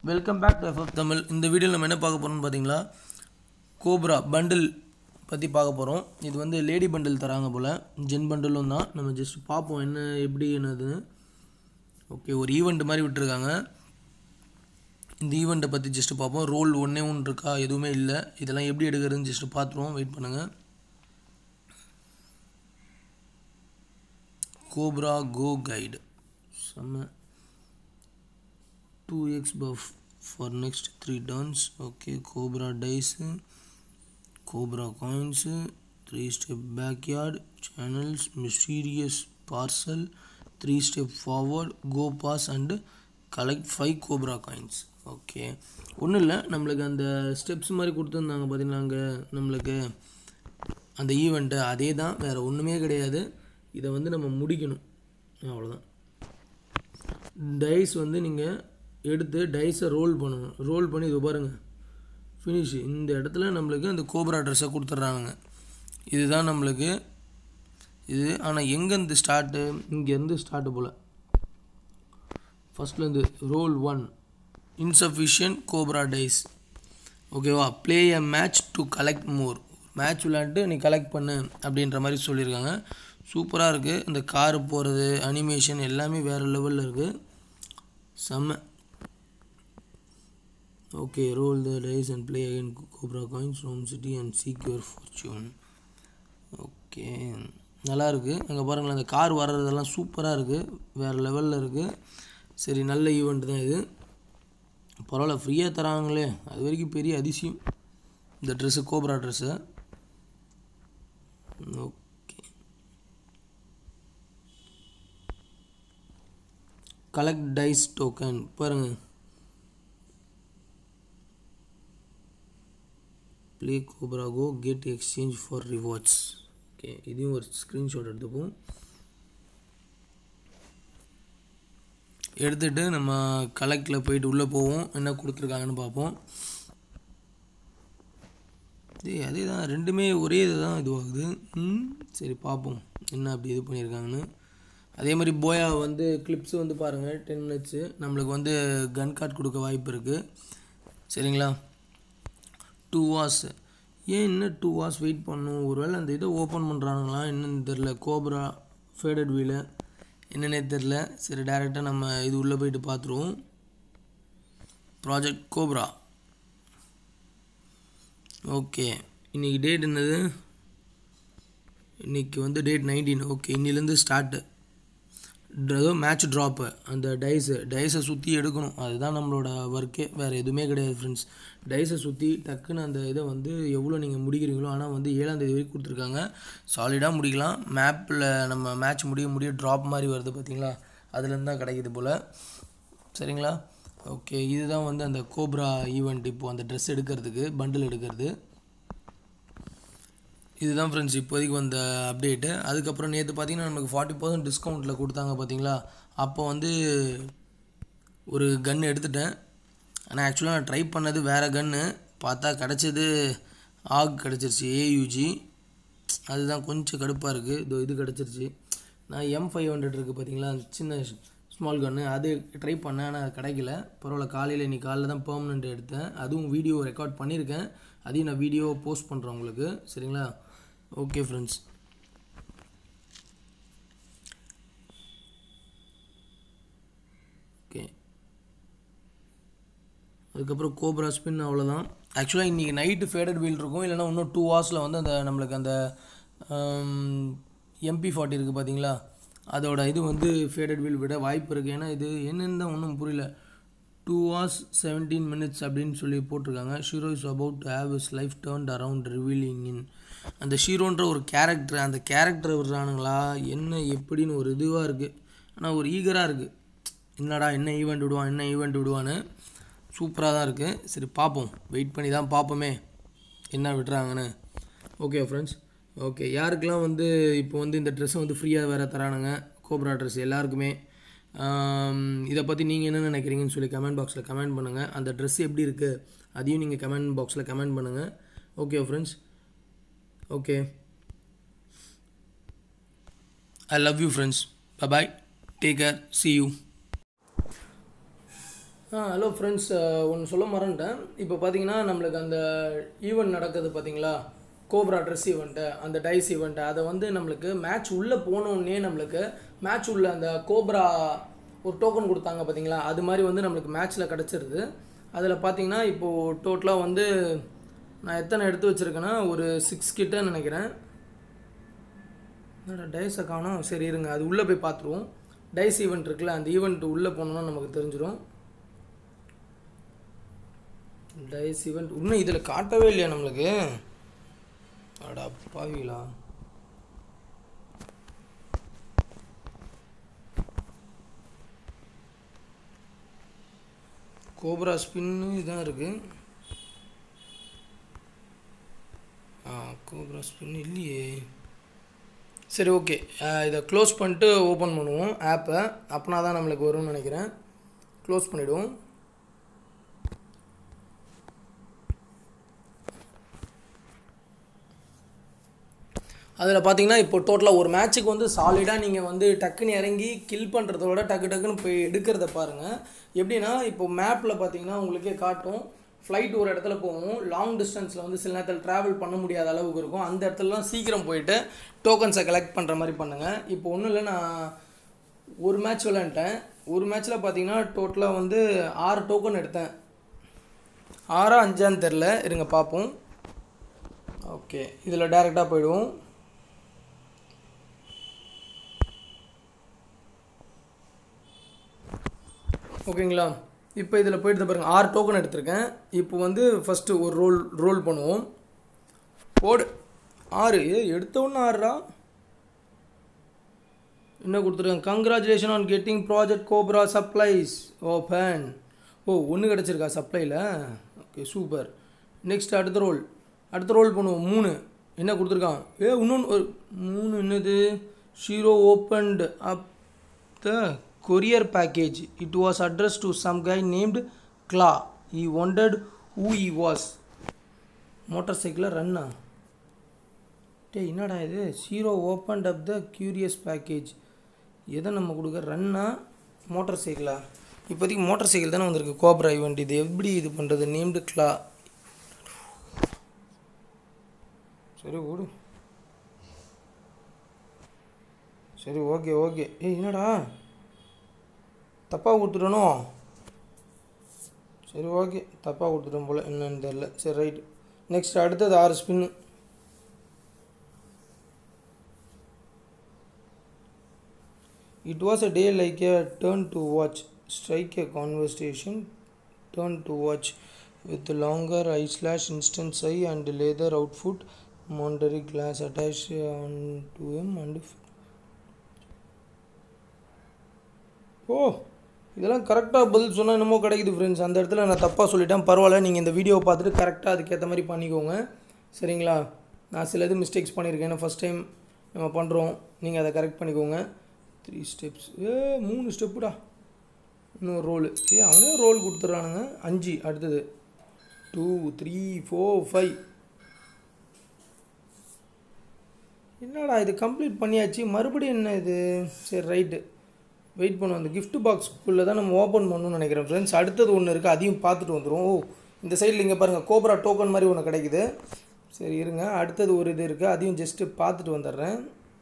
welcome back to FF Tamil இந்த வீடியோவில் நம்ம என்ன பார்க்க போகிறோம்னு பார்த்தீங்களா கோப்ரா பண்டில் பற்றி பார்க்க போகிறோம் இது வந்து லேடி பண்டில் தராங்க போல் ஜென் பண்டிலும் தான் நம்ம ஜஸ்ட் பார்ப்போம் என்ன எப்படி என்னதுன்னு ஓகே ஒரு ஈவெண்ட் மாதிரி விட்டுருக்காங்க இந்த ஈவெண்ட்டை பற்றி ஜஸ்ட்டு பார்ப்போம் ரோல் ஒன்றே ஒன்று இருக்கா எதுவுமே இல்லை இதெல்லாம் எப்படி எடுக்கிறதுன்னு ஜஸ்ட்டு பார்த்துருவோம் வெயிட் பண்ணுங்கள் கோப்ரா கோ கைடு செம்ம two X buff for next three turns okay Cobra dice Cobra coins three step backyard channels mysterious parcel three step forward go pass and collect five Cobra coins okay ஒன்றும் இல்லை நம்மளுக்கு அந்த steps மாதிரி கொடுத்துருந்தாங்க பார்த்தீங்களா அங்கே நம்மளுக்கு அந்த ஈவெண்ட்டு அதே தான் வேறு ஒன்றுமே கிடையாது இதை வந்து நம்ம முடிக்கணும் அவ்வளோதான் டைஸ் வந்து நீங்கள் எடுத்து டைஸை ரோல் பண்ணணும் ரோல் பண்ணி இது பாருங்கள் ஃபினிஷ் இந்த இடத்துல நம்மளுக்கு அந்த கோப்ரா ட்ரெஸ்ஸை கொடுத்துட்றாங்க இதுதான் நம்மளுக்கு இது ஆனால் எங்கேருந்து ஸ்டார்ட்டு இங்கேருந்து ஸ்டார்ட்டு போல் ஃபஸ்ட்லேருந்து roll one insufficient Cobra dice ஓகேவா play a match to collect more match விளாண்டுட்டு நீ கலெக்ட் பண்ணு அப்படின்ற மாதிரி சொல்லியிருக்காங்க சூப்பராக இருக்குது இந்த கார் போகிறது அனிமேஷன் எல்லாமே வேறு லெவலில் இருக்குது செம்ம okay roll the dice and play again Cobra coins Rome city and seek your fortune okay நல்லா இருக்குது அங்கே பாருங்களேன் அந்த கார் வர்றதெல்லாம் சூப்பராக இருக்குது வேறு லெவலில் இருக்குது சரி நல்ல ஈவெண்ட் தான் இது பரவாயில்ல ஃப்ரீயாக தராங்களே அது வரைக்கும் பெரிய அதிசயம் இந்த dress Cobra dress okay collect dice token பாருங்கள் play Cobra go get exchange for rewards okay இதையும் ஒரு ஸ்க்ரீன்ஷாட் எடுத்துப்போம் எடுத்துகிட்டு நம்ம கலெக்டில் போயிட்டு உள்ளே போவோம் என்ன கொடுத்துருக்காங்கன்னு பார்ப்போம் இதே அதே தான் ரெண்டுமே ஒரே இது தான் இதுவாகுது ம் சரி பார்ப்போம் என்ன அப்படி இது பண்ணியிருக்காங்கன்னு அதே மாதிரி போயா வந்து கிளிப்ஸ் வந்து பாருங்கள் டென் மினிட்ஸு நம்மளுக்கு வந்து கன் கார்டு கொடுக்க வாய்ப்பு இருக்குது சரிங்களா டூ ஹார்ஸ் ஏன் இன்னும் டூ ஹார்ஸ் வெயிட் பண்ணணும் ஒருவேளை அந்த இதை ஓப்பன் பண்ணுறானுங்களா என்னன்னு தெரில கோப்ரா ஃபேடட் வீலு என்னன்னே தெரில சரி டேரெக்டாக நம்ம இது உள்ளே போயிட்டு பார்த்துருவோம் ப்ராஜெக்ட் கோப்ரா ஓகே இன்றைக்கி டேட் என்னது இன்றைக்கி வந்து டேட் நைன்டீன் ஓகே இன்னிலேருந்து ஸ்டார்ட்டு ஏதோ மேட்ச் ட்ராப்பு அந்த டைஸு டைஸை சுற்றி எடுக்கணும் அதுதான் நம்மளோட ஒர்க்கே வேறு எதுவுமே கிடையாது ஃப்ரெண்ட்ஸ் டைஸை சுற்றி டக்குன்னு அந்த இதை வந்து எவ்வளோ நீங்கள் முடிக்கிறீங்களோ ஆனால் வந்து ஏழாந்தேதி வரைக்கும் கொடுத்துருக்காங்க சாலிடாக முடிக்கலாம் மேப்பில் நம்ம மேட்ச் முடிய முடிய ட்ராப் மாதிரி வருது பார்த்தீங்களா அதுலேருந்து தான் கிடைக்குது போல் சரிங்களா ஓகே இதுதான் வந்து அந்த கோப்ரா ஈவெண்ட் இப்போது அந்த ட்ரெஸ் எடுக்கிறதுக்கு பண்டில் எடுக்கிறது இதுதான் ஃப்ரெண்ட்ஸ் இப்போதைக்கு வந்த அப்டேட்டு அதுக்கப்புறம் நேற்று பார்த்தீங்கன்னா நமக்கு ஃபார்ட்டி பர்சன்ட் டிஸ்கவுண்ட்டில் கொடுத்தாங்க பார்த்தீங்களா அப்போ வந்து ஒரு கன் எடுத்துட்டேன் ஆனால் ஆக்சுவலாக நான் ட்ரை பண்ணது வேறு கன்று பார்த்தா கிடச்சது ஆக் கிடச்சிருச்சு ஏயூஜி அதுதான் கொஞ்சம் கடுப்பாக இருக்குது இதோ இது கிடச்சிருச்சு நான் எம் ஃபைவ் ஹண்ட்ரட் இருக்குது பார்த்தீங்களா சின்ன ஸ்மால் கன்று அது ட்ரை பண்ணேன் ஆனால் அது கிடைக்கல பரவாயில்ல காலையில் இன்னைக்கு காலையில் தான் பெர்மனெண்ட் எடுத்தேன் அதுவும் வீடியோ ரெக்கார்ட் பண்ணியிருக்கேன் அதையும் நான் வீடியோ போஸ்ட் பண்ணுறேன் உங்களுக்கு சரிங்களா ஓகே ஃப்ரெண்ட்ஸ் ஓகே அதுக்கப்புறம் கோப்ரா ஸ்பின் அவ்வளோதான் ஆக்சுவலாக இன்றைக்கி நைட்டு ஃபேடட் வீல் இருக்கும் இல்லைனா இன்னும் டூ ஹவர்ஸில் வந்து அந்த நம்மளுக்கு அந்த எம்பி ஃபார்ட்டி இருக்குது பார்த்தீங்களா அதோட இது வந்து ஃபேடட் வீல் விட வாய்ப்பு இருக்குது ஏன்னா இது என்னென்னு தான் ஒன்றும் புரியல டூ ஹவர்ஸ் செவன்டீன் மினிட்ஸ் அப்படின்னு சொல்லி போட்டிருக்காங்க Shiro is about to have his life turned around revealing in அந்த ஷீரோன்ற ஒரு கேரக்டர் அந்த கேரக்டர் விடுறானுங்களா என்ன எப்படின்னு ஒரு இதுவாக இருக்குது ஆனால் ஒரு ஈகராக இருக்குது என்னடா என்ன ஈவெண்ட் விடுவான் என்ன ஈவெண்ட் விடுவான்னு சூப்பராக தான் இருக்குது சரி பார்ப்போம் வெயிட் பண்ணி தான் பார்ப்போமே என்ன விடுறாங்கன்னு ஓகே ஃப்ரெண்ட்ஸ் ஓகே யாருக்கெல்லாம் வந்து இப்போ வந்து இந்த ட்ரெஸ்ஸை வந்து ஃப்ரீயாக வேறு தரானுங்க கோப்ரா ட்ரெஸ் எல்லாருக்குமே இதை பற்றி நீங்கள் என்ன நினைக்கிறீங்கன்னு சொல்லி கமெண்ட் பாக்ஸில் கமெண்ட் பண்ணுங்கள் அந்த ட்ரெஸ் எப்படி இருக்குது அதையும் நீங்கள் கமெண்ட் பாக்ஸில் கமெண்ட் பண்ணுங்கள் okay friends okay I love you friends bye take care see you ah hello friends ஒன்று சொல்ல மறந்துட்டேன் இப்போ பார்த்தீங்கன்னா நம்மளுக்கு அந்த ஈவெண்ட் நடக்குது பார்த்தீங்களா கோப்ரா ட்ரெஸ் ஈவெண்ட்டு அந்த டைஸ் ஈவெண்ட்டு அதை வந்து நம்மளுக்கு மேட்ச் உள்ளே போனோடனே நம்மளுக்கு மேட்ச் உள்ள அந்த கோப்ரா ஒரு டோக்கன் கொடுத்தாங்க பார்த்தீங்களா அது மாதிரி வந்து நம்மளுக்கு மேட்ச்சில் கிடச்சிருது அதில் பார்த்தீங்கன்னா இப்போது டோட்டலாக வந்து நான் எத்தனை எடுத்து வச்சுருக்கேன்னா ஒரு சிக்ஸ் கிட்ட நினைக்கிறேன் என்னடா டைஸை காணோம் சரி இருங்க அது உள்ளே போய் பார்த்துருவோம் டைஸ் ஈவெண்ட் இருக்குல்ல அந்த ஈவெண்ட் உள்ளே போனோம்னா நமக்கு தெரிஞ்சிடும் டைஸ் ஈவெண்ட் இன்னும் இதில் காட்டவே இல்லையா நம்மளுக்கு அடா பாவிங்களா கோப்ரா ஸ்பின்னு இதான் இருக்கு ஆ கோப்ரா ஸ்பின் இல்லையே சரி ஓகே இதை க்ளோஸ் பண்ணிட்டு ஓப்பன் பண்ணுவோம் ஆப்பை அப்போனா தான் நம்மளுக்கு வரும்னு நினைக்கிறேன் க்ளோஸ் பண்ணிவிடுவோம் அதில் பார்த்தீங்கன்னா இப்போ டோட்டலாக ஒரு மேட்ச்சுக்கு வந்து சாலிடாக நீங்கள் வந்து டக்குன்னு இறங்கி கில் பண்ணுறத விட டக்கு டக்குன்னு போய் எடுக்கிறத பாருங்கள் எப்படின்னா இப்போ மேப்பில் பார்த்தீங்கன்னா உங்களுக்கே காட்டும் ஃப்ளைட் ஒரு இடத்துல போகும் லாங் டிஸ்டன்ஸில் வந்து சில நேரத்தில் ட்ராவல் பண்ண முடியாத அளவுக்கு இருக்கும் அந்த இடத்துலலாம் சீக்கிரம் போயிட்டு டோக்கன்ஸை கலெக்ட் பண்ணுற மாதிரி பண்ணுங்கள் இப்போ ஒன்றும் இல்லை நான் ஒரு மேட்ச் விளையாண்டேன் ஒரு மேட்ச்சில் பார்த்தீங்கன்னா டோட்டலாக வந்து ஆறு டோக்கன் எடுத்தேன் ஆறா அஞ்சான்னு தெரில இருங்க பார்ப்போம் ஓகே இதில் டேரெக்டாக போயிடுவோம் ஓகேங்களா இப்போ இதில் போயிட்டு பாருங்கள் ஆறு டோக்கன் எடுத்திருக்கேன் இப்போ வந்து ஃபஸ்ட்டு ஒரு ரோல் ரோல் பண்ணுவோம் போடு ஆறு ஏ எடுத்த உடனே ஆறுரா என்ன கொடுத்துருக்காங்க congratulation on getting project Cobra supplies open ஓ ஒன்று கிடச்சிருக்கா சப்ளையில் ஓகே சூப்பர் நெக்ஸ்ட் அடுத்த ரோல் அடுத்த ரோல் பண்ணுவோம் மூணு என்ன கொடுத்துருக்கான் ஏ இன்னொன்று ஒரு மூணு என்னது Shiro opened up the courier package it was address to some guy named claw E wanted who he was மோட்டார் சைக்கிளில் ரன்னா டே என்னடா இது Shiro opened up the curious package எதை நம்ம கொடுக்க ரன்னா மோட்டார் சைக்கிளா இப்போதைக்கு மோட்டார் சைக்கிள் தானே வந்திருக்கு கோப்ரா ஈவெண்ட் இது எப்படி இது பண்ணுறது நேம்டு கிளா சரி ஓடு சரி ஓகே ஓகே ஏய் என்னடா தப்பாக கொடுத்துட்டனோ சரி ஓகே தப்பாக கொடுத்துட்டோம் போல் என்னன்னு தெரில சரி ரைட் நெக்ஸ்ட் அடுத்தது ஆறு spin It was a day like a turn to watch, strike a conversation, turn to watch with longer eye slash instance eye and leather outfit, Monterey glass attached onto him and ஓ இதெல்லாம் கரெக்டாக பதில் சொன்னால் என்னமோ கிடைக்குது friends அந்த இடத்துல நான் தப்பாக சொல்லிட்டேன் பரவாயில்ல நீங்கள் இந்த வீடியோவை பார்த்துட்டு கரெக்டாக அதுக்கேற்ற மாதிரி பண்ணிக்கோங்க சரிங்களா நான் சில இது மிஸ்டேக்ஸ் பண்ணியிருக்கேன் ஏன்னா ஃபஸ்ட் டைம் நம்ம பண்ணுறோம் நீங்கள் அதை கரெக்ட் பண்ணிக்கோங்க த்ரீ ஸ்டெப்ஸ் ஏ மூணு ஸ்டெப்புடா இன்னும் ரோலு ஏ அவனே ரோல் கொடுத்துட்றானுங்க அஞ்சு அடுத்தது டூ த்ரீ ஃபோர் ஃபைவ் என்னடா இது கம்ப்ளீட் பண்ணியாச்சு மறுபடியும் என்ன இது சரி ரைட்டு வெயிட் பண்ணுவோம் அந்த gift பாக்ஸ்க்குள்ளே தான் நம்ம ஓப்பன் பண்ணணும்னு நினைக்கிறேன் ஃப்ரெண்ட்ஸ் அடுத்தது ஒன்று இருக்குது அதையும் பார்த்துட்டு வந்துடும் ஓ இந்த சைடில் இங்கே பாருங்கள் கோப்ரா டோக்கன் மாதிரி ஒன்று கிடைக்குது சரி இருங்க அடுத்தது ஒரு இது இருக்குது அதையும் ஜஸ்ட்டு பார்த்துட்டு வந்துடுறேன்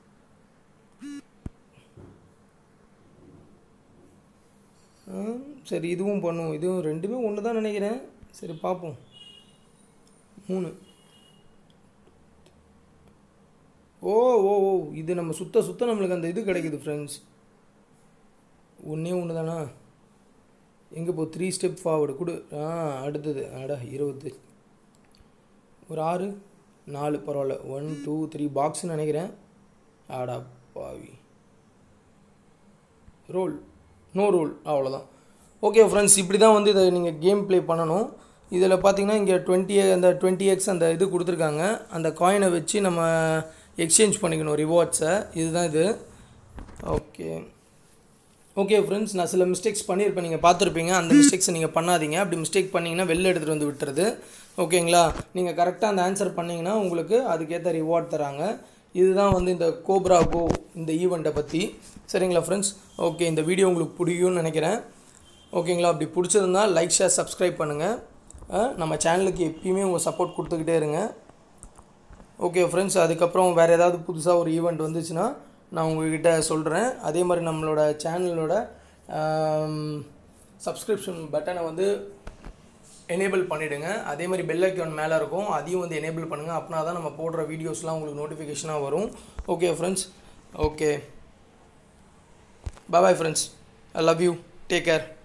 ஆ, சரி இதுவும் பண்ணுவோம் இதுவும் ரெண்டுமே ஒன்று தான் நினைக்கிறேன் சரி பார்ப்போம் மூணு ஓ ஓ ஓ இது நம்ம சுத்த சுத்த நம்மளுக்கு அந்த இது கிடைக்குது ஃப்ரெண்ட்ஸ் ஒன்றே ஒன்று தானா எங்கே போ த்ரீ ஸ்டெப் ஃபார்வர்டு கொடு ஆ அடுத்தது அடா இருபது ஒரு ஆறு நாலு பரவாயில்ல ஒன் டூ த்ரீ பாக்ஸ்னு நினைக்கிறேன் ஆடா பாவி ரோல் நோ ரோல் அவ்வளோதான் ஓகே ஃப்ரெண்ட்ஸ் இப்படி தான் வந்து இதை நீங்கள் கேம் ப்ளே பண்ணணும் இதில் பார்த்தீங்கன்னா இங்கே டுவெண்ட்டி அந்த டுவெண்ட்டி எக்ஸ் அந்த இது கொடுத்துருக்காங்க அந்த காயினை வச்சு நம்ம எக்ஸ்சேஞ்ச் பண்ணிக்கணும் ரிவார்ட்ஸை இதுதான் இது ஓகே ஓகே ஃப்ரெண்ட்ஸ் நான் சில மிஸ்டேக்ஸ் பண்ணியிருப்பேன் நீங்கள் பார்த்துருப்பீங்க அந்த மிஸ்டேக்ஸை நீங்கள் பண்ணாதீங்க அப்படி மிஸ்டேக் பண்ணிங்கன்னா வெளில எடுத்துகிட்டு வந்து விட்டுறது ஓகேங்களா நீங்கள் கரெக்டாக அந்த ஆன்சர் பண்ணிங்கன்னா உங்களுக்கு அதுக்கேற்ற ரிவார்ட் தராங்க இதுதான் வந்து இந்த கோப்ரா கோ இந்த ஈவெண்ட்டை பற்றி சரிங்களா ஃப்ரெண்ட்ஸ் ஓகே இந்த வீடியோ உங்களுக்கு பிடிக்கும்னு நினைக்கிறேன் ஓகேங்களா அப்படி பிடிச்சிருந்தா லைக் ஷேர் சப்ஸ்கிரைப் பண்ணுங்கள் நம்ம சேனலுக்கு எப்பயுமே உங்கள் சப்போர்ட் கொடுத்துக்கிட்டே இருங்க ஓகே ஃப்ரெண்ட்ஸ் அதுக்கப்புறம் வேறு ஏதாவது புதுசாக ஒரு ஈவெண்ட் வந்துச்சுன்னா நான் உங்ககிட்ட சொல்கிறேன் அதே மாதிரி நம்மளோட சேனலோட சப்ஸ்கிரிப்ஷன் பட்டனை வந்து எனேபிள் பண்ணிவிடுங்க அதே மாதிரி பெல் ஐக்கான் மேலே இருக்கும் அதையும் வந்து எனேபிள் பண்ணுங்கள் அப்படின்னா தான் நம்ம போடுற வீடியோஸ்லாம் உங்களுக்கு நோட்டிஃபிகேஷனாக வரும் okay friends okay bye friends I love you take care